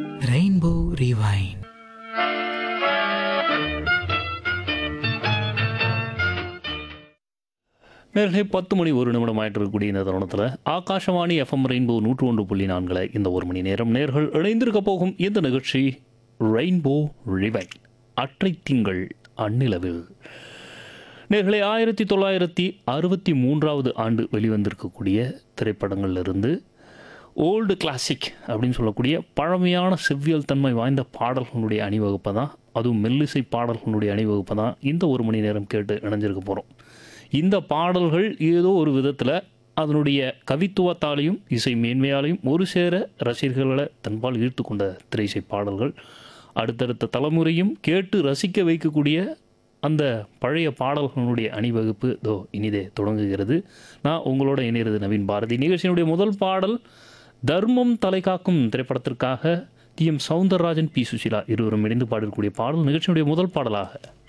rainbow ரிவைன் நேர்களே பத்து மணி ஒரு நிமிடம் ஆயிட்டு இருக்கக்கூடிய இந்த தருணத்தில் ஆகாஷவாணி எஃப்எம் ரெயின்போ நூற்று ஒன்று புள்ளி நான்கில் இந்த ஒரு மணி நேரம் நேர்கள் இணைந்திருக்க போகும் இந்த நிகழ்ச்சி ரெயின்போ ரிவைன் அற்றை திங்கள் அந்நிலவில் நேர்களே ஆயிரத்தி தொள்ளாயிரத்தி அறுபத்தி மூன்றாவது ஆண்டு வெளிவந்திருக்கக்கூடிய திரைப்படங்கள்லேருந்து ஓல்டு கிளாசிக் அப்படின்னு சொல்லக்கூடிய பழமையான செவ்வியல் தன்மை வாய்ந்த பாடல்களுடைய அணிவகுப்பை தான் அதுவும் மெல்லிசை பாடல்களுடைய அணிவகுப்பை தான் இந்த ஒரு மணி நேரம் கேட்டு இணைஞ்சிருக்க போகிறோம் இந்த பாடல்கள் ஏதோ ஒரு விதத்தில் அதனுடைய கவித்துவத்தாலையும் இசை மேன்மையாலையும் ஒரு சேர ரசிகர்களை தன்பால் ஈர்த்து கொண்ட திரைசை பாடல்கள் அடுத்தடுத்த தலைமுறையும் கேட்டு ரசிக்க வைக்கக்கூடிய அந்த பழைய பாடல்களுடைய அணிவகுப்பு தோ இனிதே தொடங்குகிறது நான் உங்களோட இணையிறது நவீன் பாரதி நிகழ்ச்சியினுடைய முதல் பாடல் தர்மம் தலைகாக்கும் திரைப்படத்திற்காக T M Soundararajan P Susheela இருவரும் இணைந்து பாடக்கூடிய பாடல் நிகழ்ச்சியினுடைய முதல் பாடலாக